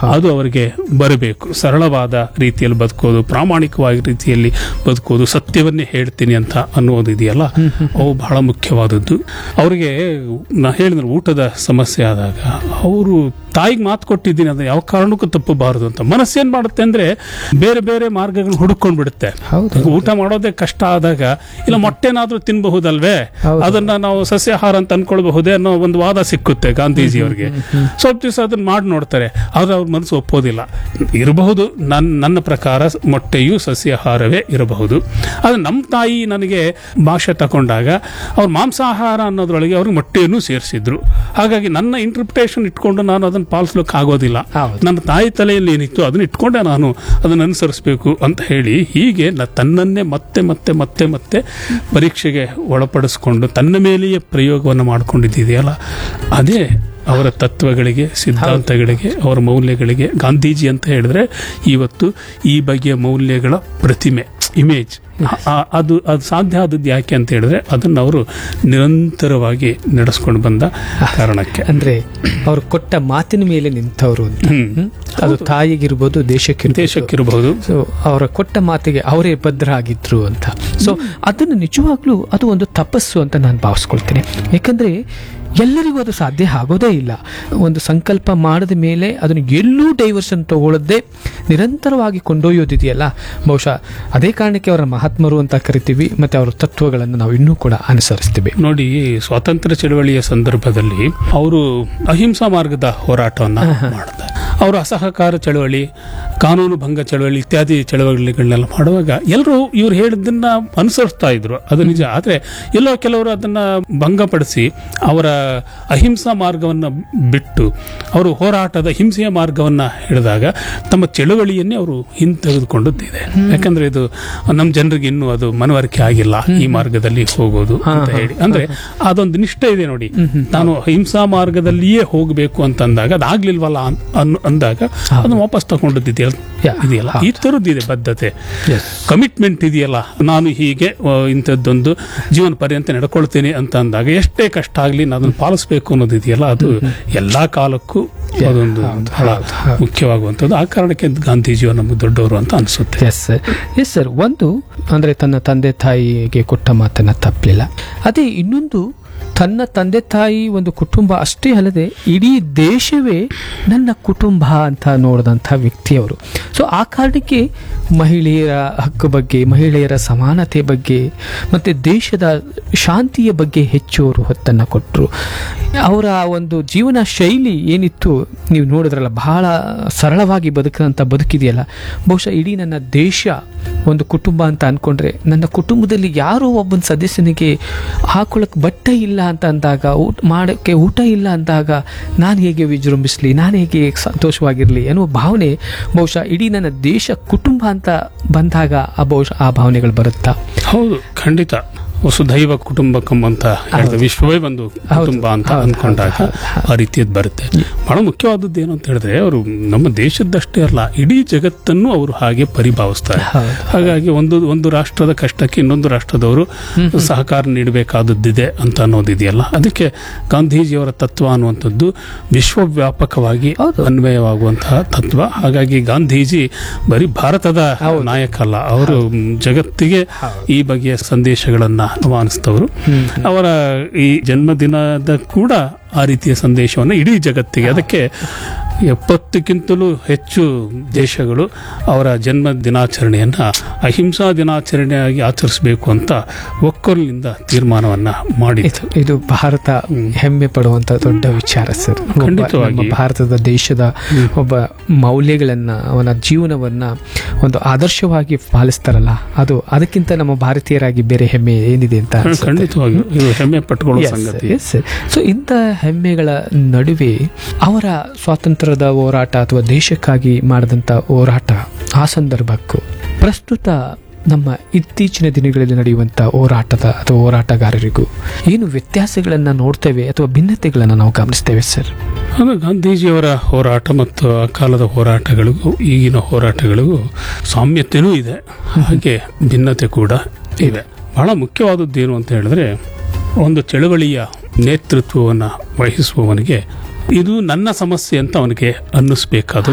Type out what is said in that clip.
ಅದು ಅವರಿಗೆ ಬರಬೇಕು ಸರಳವಾದ ರೀತಿಯಲ್ಲಿ ಬದುಕೋದು ಪ್ರಾಮಾಣಿಕವಾಗಿ ರೀತಿಯಲ್ಲಿ ಬದುಕೋದು ಸತ್ಯವನ್ನೇ ಹೇಳ್ತೀನಿ ಅಂತ ಅನ್ನೋದು ಇದೆಯಲ್ಲ ಅವು ಬಹಳ ಮುಖ್ಯವಾದದ್ದು ಅವರಿಗೆ ನಾ ಹೇಳಿದ್ರೆ ಊಟದ ಸಮಸ್ಯೆ ಆದಾಗ ಅವರು ತಾಯಿಗೆ ಮಾತು ಕೊಟ್ಟಿದ್ದೀನಿ ಅದು ಯಾವ ಕಾರಣಕ್ಕೂ ತಪ್ಪಬಾರದು ಅಂತ ಮನಸ್ಸೇನ್ ಮಾಡುತ್ತೆ ಅಂದ್ರೆ ಬೇರೆ ಬೇರೆ ಮಾರ್ಗಗಳನ್ನ ಹುಡುಕೊಂಡು ಬಿಡುತ್ತೆ ಹೌದು. ಈಗ ಊಟ ಮಾಡೋದೇ ಕಷ್ಟ ಆದಾಗ ಇಲ್ಲ ಮೊಟ್ಟೆನಾದ್ರೂ ತಿನ್ನಬಹುದಲ್ವೇ ಹೌದು. ಅದನ್ನ ನಾವು ಸಸ್ಯಾಹಾರ ಅಂತ ಅನ್ಕೊಳ್ಬಹುದೇ ಅನ್ನೋ ಒಂದು ವಾದ ಸಿಕ್ಕುತ್ತೆ ಗಾಂಧೀಜಿ ಅವರಿಗೆ ಸ್ವಲ್ಪ ದಿವಸ ಅದನ್ನ ಮಾಡಿ ನೋಡ್ತಾರೆ ಆದ್ರೆ ಅವ್ರ ಮನಸ್ಸು ಒಪ್ಪೋದಿಲ್ಲ ಇರಬಹುದು ನನ್ನ ನನ್ನ ಪ್ರಕಾರ ಮೊಟ್ಟೆಯು ಸಸ್ಯಾಹಾರವೇ ಇರಬಹುದು ಆದ್ರೆ ನಮ್ಮ ತಾಯಿ ನನಗೆ ಭಾಷೆ ತಗೊಂಡಾಗ ಅವ್ರು ಮಾಂಸಾಹಾರ ಅನ್ನೋದ್ರೊಳಗೆ ಅವ್ರಿಗೆ ಮೊಟ್ಟೆಯನ್ನು ಸೇರಿಸಿದ್ರು ಹಾಗಾಗಿ ನನ್ನ ಇಂಟರ್ಪ್ರಿಟೇಷನ್ ಇಟ್ಕೊಂಡು ನಾನು ಅದನ್ನು ಪಾಲಿಸ್ಲಿಕ್ಕೆ ಆಗೋದಿಲ್ಲ ಹೌದು. ನನ್ನ ತಾಯಿ ತಲೆಯಲ್ಲಿ ಏನಿತ್ತು ಅದನ್ನ ಇಟ್ಕೊಂಡೆ ನಾನು ಅದನ್ನು ಅನುಸರಿಸಬೇಕು ಅಂತ ಹೇಳಿ ಹೀಗೆ ನ- ತನ್ನನ್ನೇ ಮತ್ತೆ ಮತ್ತೆ ಮತ್ತೆ ಮತ್ತೆ ಪರೀಕ್ಷೆಗೆ ಒಳಪಡಿಸ್ಕೊಂಡು ತನ್ನ ಮೇಲೆಯೇ ಪ್ರಯೋಗವನ್ನು ಮಾಡ್ಕೊಂಡಿದ್ದಿದೆಯಲ್ಲ ಅದೇ ಅವರ ತತ್ವಗಳಿಗೆ ಸಿದ್ಧಾಂತಗಳಿಗೆ ಅವರ ಮೌಲ್ಯಗಳಿಗೆ ಗಾಂಧೀಜಿ ಅಂತ ಹೇಳಿದ್ರೆ ಇವತ್ತು ಈ ಬಗೆಯ ಮೌಲ್ಯಗಳ ಪ್ರತಿಮೆ ಇಮೇಜ್ ಅದು ಅದು ಸಾಧ್ಯ ಆದದ್ದು ಯಾಕೆ ಅಂತ ಹೇಳಿದ್ರೆ ಅದನ್ನು ಅವರು ನಿರಂತರವಾಗಿ ನಡೆಸ್ಕೊಂಡು ಬಂದ ಕಾರಣಕ್ಕೆ ಅಂದ್ರೆ ಅವರು ಕೊಟ್ಟ ಮಾತಿನ ಮೇಲೆ ನಿಂತವರು ಅಂತ ಹ್ಮ್. ಹ್ಮ್? ಅದು ತಾಯಿಗಿರ್ಬೋದು ದೇಶಕ್ಕಿರ್ಬೋದು ದೇಶಕ್ಕಿರಬಹುದು ಸೊ ಅವರ ಕೊಟ್ಟ ಮಾತಿಗೆ ಅವರೇ ಬದ್ಧ ಆಗಿದ್ರು ಅಂತ ಸೊ ಅದನ್ನು ನಿಜವಾಗ್ಲೂ ಅದು ಒಂದು ತಪಸ್ಸು ಅಂತ ನಾನು ಭಾವಿಸ್ಕೊಳ್ತೇನೆ ಯಾಕಂದ್ರೆ ಎಲ್ಲರಿಗೂ ಅದು ಸಾಧ್ಯ ಆಗೋದೇ ಇಲ್ಲ ಒಂದು ಸಂಕಲ್ಪ ಮಾಡಿದ ಮೇಲೆ ಅದನ್ನು ಎಲ್ಲೂ ಡೈವರ್ಷನ್ ತಗೊಳ್ಳದೆ ನಿರಂತರವಾಗಿ ಕೊಂಡೊಯ್ಯೋದಿದೆಯಲ್ಲ ಬಹುಶಃ ಅದೇ ಕಾರಣಕ್ಕೆ ಅವರ ಮಹಾತ್ಮರು ಅಂತ ಕರಿತೀವಿ ಮತ್ತೆ ಅವರ ತತ್ವಗಳನ್ನು ನಾವು ಇನ್ನೂ ಕೂಡ ಅನುಸರಿಸ್ತೀವಿ ನೋಡಿ ಸ್ವಾತಂತ್ರ್ಯ ಚಳವಳಿಯ ಸಂದರ್ಭದಲ್ಲಿ ಅವರು ಅಹಿಂಸಾ ಮಾರ್ಗದ ಹೋರಾಟವನ್ನ ಮಾಡ್ತಾರೆ ಅವರು ಅಸಹಕಾರ ಚಳವಳಿ ಕಾನೂನು ಭಂಗ ಚಳವಳಿ ಇತ್ಯಾದಿ ಚಳವಳಿಗಳನ್ನೆಲ್ಲ ಮಾಡುವಾಗ ಎಲ್ಲರೂ ಇವ್ರು ಹೇಳಿದ್ದನ್ನ ಅನುಸರಿಸ್ತಾ ಇದ್ರು ಅದು ನಿಜ ಆದ್ರೆ ಎಲ್ಲೋ ಕೆಲವರು ಅದನ್ನ ಭಂಗಪಡಿಸಿ ಅವರ ಅಹಿಂಸಾ ಮಾರ್ಗವನ್ನ ಬಿಟ್ಟು ಅವರು ಹೋರಾಟದ ಹಿಂಸೆಯ ಮಾರ್ಗವನ್ನ ಹಿಡಿದಾಗ ತಮ್ಮ ಚಳವಳಿಯನ್ನೇ ಅವರು ಹಿಂತೆಗೆದುಕೊಂಡದ್ದಿದೆ ಯಾಕಂದ್ರೆ ಇದು ನಮ್ಮ ಜನರಿಗೆ ಇನ್ನೂ ಅದು ಮನವರಿಕೆ ಆಗಿಲ್ಲ ಈ ಮಾರ್ಗದಲ್ಲಿ ಹೋಗೋದು ಅಂತ ಹೇಳಿ ಅಂದ್ರೆ ಅದೊಂದು ನಿಷ್ಠೆ ಇದೆ ನೋಡಿ ನಾನು ಹಿಂಸಾ ಮಾರ್ಗದಲ್ಲಿಯೇ ಹೋಗಬೇಕು ಅಂತ ಅಂದಾಗ ಅದಾಗ್ಲಿಲ್ವಲ್ಲ ಅನ್- ಅನ್- ಅಂದಾಗ ಅದನ್ನ ವಾಪಸ್ ತಗೊಂಡದ್ದಿದೆಯಲ್ಲ Yeah. ಇದೆಯಲ್ಲ ಈ ತರದ್ದಿದೆ ಬದ್ಧತೆ Yes. ಕಮಿಟ್ಮೆಂಟ್ ಇದೆಯಲ್ಲ ನಾನು ಹೀಗೆ ಆ, ಇಂಥದ್ದೊಂದು ಜೀವನ ಪರ್ಯಂತ ನಡ್ಕೊಳ್ತೇನೆ ಅಂತ ಅಂದಾಗ ಎಷ್ಟೇ ಕಷ್ಟ ಆಗ್ಲಿ ನಾನು ಅದನ್ನು ಪಾಲಿಸಬೇಕು ಅನ್ನೋದು ಇದೆಯಲ್ಲ ಅದು ಎಲ್ಲಾ ಕಾಲಕ್ಕೂ ಅದೊಂದು ಬಹಳ ಮುಖ್ಯವಾಗುವಂಥದ್ದು ಆ ಕಾರಣಕ್ಕೆ ಗಾಂಧೀಜಿಯವರು ನಮಗೆ ದೊಡ್ಡವರು ಅಂತ ಅನಿಸುತ್ತೆ ಎಸ್ ಸರ್ ಎಸ್ ಸರ್ ಒಂದು ಅಂದ್ರೆ ತನ್ನ ತಂದೆ ತಾಯಿಗೆ ಕೊಟ್ಟ ಮಾತನ್ನ ತಪ್ಪಲಿಲ್ಲ ಅದೇ ಇನ್ನೊಂದು ತನ್ನ ತಂದೆ ತಾಯಿ ಒಂದು ಕುಟುಂಬ ಅಷ್ಟೇ ಅಲ್ಲದೆ ಇಡೀ ದೇಶವೇ ನನ್ನ ಕುಟುಂಬ ಅಂತ ನೋಡಿದಂಥ ವ್ಯಕ್ತಿಯವರು ಸೊ ಆ ಕಾರಣಕ್ಕೆ ಮಹಿಳೆಯರ ಹಕ್ಕು ಬಗ್ಗೆ ಮಹಿಳೆಯರ ಸಮಾನತೆ ಬಗ್ಗೆ ಮತ್ತು ದೇಶದ ಶಾಂತಿಯ ಬಗ್ಗೆ ಹೆಚ್ಚು ಅವರು ಹೊತ್ತನ್ನು ಕೊಟ್ಟರು ಅವರ ಒಂದು ಜೀವನ ಶೈಲಿ ಏನಿತ್ತು ನೀವು ನೋಡಿದ್ರಲ್ಲ ಬಹಳ ಸರಳವಾಗಿ ಬದುಕಿದಂಥ ಬದುಕಿದೆಯಲ್ಲ ಬಹುಶಃ ಇಡೀ ನನ್ನ ದೇಶ ಒಂದು ಕುಟುಂಬ ಅಂತ ಅನ್ಕೊಂಡ್ರೆ ನನ್ನ ಕುಟುಂಬದಲ್ಲಿ ಯಾರೋ ಒಬ್ಬನ ಸದಸ್ಯನಿಗೆ ಹಾಕೊಳ್ಳೋಕೆ ಬಟ್ಟೆ ಇಲ್ಲ ಅಂತ ಅಂದಾಗ ಊಟ ಮಾಡೋಕ್ಕೆ ಊಟ ಇಲ್ಲ ಅಂದಾಗ ನಾನು ಹೇಗೆ ವಿಜೃಂಭಿಸಲಿ ನಾನು ಹೇಗೆ ಸಂತೋಷವಾಗಿರಲಿ ಅನ್ನುವ ಭಾವನೆ ಬಹುಶಃ ಇಡೀ ನನ್ನ ದೇಶ ಕುಟುಂಬ ಅಂತ ಬಂದಾಗ ಆ ಬಹುಶಃ ಆ ಭಾವನೆಗಳು ಬರುತ್ತಾ ಹೌದು ಖಂಡಿತ ವಸುಧೈವ ಕುಟುಂಬಕಂ ಅಂತ ಹೇಳಿದ ವಿಶ್ವವೇ ಒಂದು ಕುಟುಂಬ ಅಂತ ಹೌದು, ಅಂದ್ಕೊಂಡಾಗ ಹೌದು, ಆ ರೀತಿಯದ್ದು ಬರುತ್ತೆ ಬಹಳ ಮುಖ್ಯವಾದದ್ದು ಏನು ಅಂತ ಹೇಳಿದ್ರೆ ಅವರು ನಮ್ಮ ದೇಶದ್ದಷ್ಟೇ ಅಲ್ಲ ಇಡೀ ಜಗತ್ತನ್ನು ಅವರು ಹಾಗೆ ಪರಿಭಾವಿಸ್ತಾರೆ ಹೌದು. ಹಾಗಾಗಿ ಒಂದು ಒಂದು ರಾಷ್ಟ್ರದ ಕಷ್ಟಕ್ಕೆ ಇನ್ನೊಂದು ರಾಷ್ಟ್ರದವರು ಸಹಕಾರ ನೀಡಬೇಕಾದದ್ದಿದೆ ಅಂತ ಅನ್ನೋದಿದೆಯಲ್ಲ ಅದಕ್ಕೆ ಗಾಂಧೀಜಿಯವರ ತತ್ವ ಅನ್ನುವಂಥದ್ದು ವಿಶ್ವವ್ಯಾಪಕವಾಗಿ ಹೌದು. ಅನ್ವಯವಾಗುವಂತಹ ತತ್ವ ಹಾಗಾಗಿ ಗಾಂಧೀಜಿ ಬರೀ ಭಾರತದ ನಾಯಕ ಅಲ್ಲ ಅವರು ಜಗತ್ತಿಗೆ ಈ ಬಗೆಯ ಸಂದೇಶಗಳನ್ನ ರವಾನಿಸಿದವರು ಅವರ ಈ ಜನ್ಮದಿನದ ಕೂಡ ಆ ರೀತಿಯ ಸಂದೇಶವನ್ನು ಇಡೀ ಜಗತ್ತಿಗೆ ಅದಕ್ಕೆ ಎಪ್ಪತ್ತಕ್ಕಿಂತಲೂ ಹೆಚ್ಚು ದೇಶಗಳು ಅವರ ಜನ್ಮ ದಿನಾಚರಣೆಯನ್ನ ಅಹಿಂಸಾ ದಿನಾಚರಣೆಯಾಗಿ ಆಚರಿಸಬೇಕು ಅಂತ ಒಕ್ಕೊರಲಿನಿಂದ ತೀರ್ಮಾನವನ್ನ ಮಾಡಿತು ಇದು ಇದು ಭಾರತ ಹೆಮ್ಮೆ ಪಡುವಂತ ದೊಡ್ಡ ವಿಚಾರ ಸರ್ ಒಬ್ಬ ಖಂಡಿತವಾಗಿ. ನಮ್ಮ ಭಾರತದ ದೇಶದ ಒಬ್ಬ ಮೌಲ್ಯಗಳನ್ನ ಅವನ ಜೀವನವನ್ನ ಒಂದು ಆದರ್ಶವಾಗಿ ಪಾಲಿಸ್ತಾರಲ್ಲ ಅದು ಅದಕ್ಕಿಂತ ನಮ್ಮ ಭಾರತೀಯರಾಗಿ ಬೇರೆ ಹೆಮ್ಮೆ ಏನಿದೆ ಅಂತ ಅನ್ಸುತ್ತೆ. ಖಂಡಿತವಾಗಿಯೂ ಇದು ಹೆಮ್ಮೆ ಪಟ್ಟುಕೊಳ್ಳೋ ಸಂಗತಿ ಸೊ ಇಂಥ ಹೆಮ್ಮೆಗಳ ನಡುವೆ ಅವರ ಸ್ವಾತಂತ್ರ್ಯದ ಹೋರಾಟ ಅಥವಾ ದೇಶಕ್ಕಾಗಿ ಮಾಡಿದಂಥ ಹೋರಾಟ ಆ ಸಂದರ್ಭಕ್ಕೂ ಪ್ರಸ್ತುತ ನಮ್ಮ ಇತ್ತೀಚಿನ ದಿನಗಳಲ್ಲಿ ನಡೆಯುವಂಥ ಹೋರಾಟದ ಅಥವಾ ಹೋರಾಟಗಾರರಿಗೂ ಏನು ವ್ಯತ್ಯಾಸಗಳನ್ನು ನೋಡ್ತೇವೆ ಅಥವಾ ಭಿನ್ನತೆಗಳನ್ನು ನಾವು ಗಮನಿಸ್ತೇವೆ ಸರ್ ಅದು ಗಾಂಧೀಜಿಯವರ ಹೋರಾಟ ಮತ್ತು ಆ ಕಾಲದ ಹೋರಾಟಗಳಿಗೂ ಈಗಿನ ಹೋರಾಟಗಳಿಗೂ ಸಾಮ್ಯತೆನೂ ಇದೆ ಹಾಗೆ ಭಿನ್ನತೆ ಕೂಡ ಇದೆ ಬಹಳ ಮುಖ್ಯವಾದದ್ದು ಏನು ಅಂತ ಹೇಳಿದ್ರೆ ಒಂದು ಚಳವಳಿಯ ನೇತೃತ್ವವನ್ನು ವಹಿಸುವವನಿಗೆ ಇದು ನನ್ನ ಸಮಸ್ಯೆ ಅಂತ ಅವನಿಗೆ ಅನ್ನಿಸ್ಬೇಕಾದ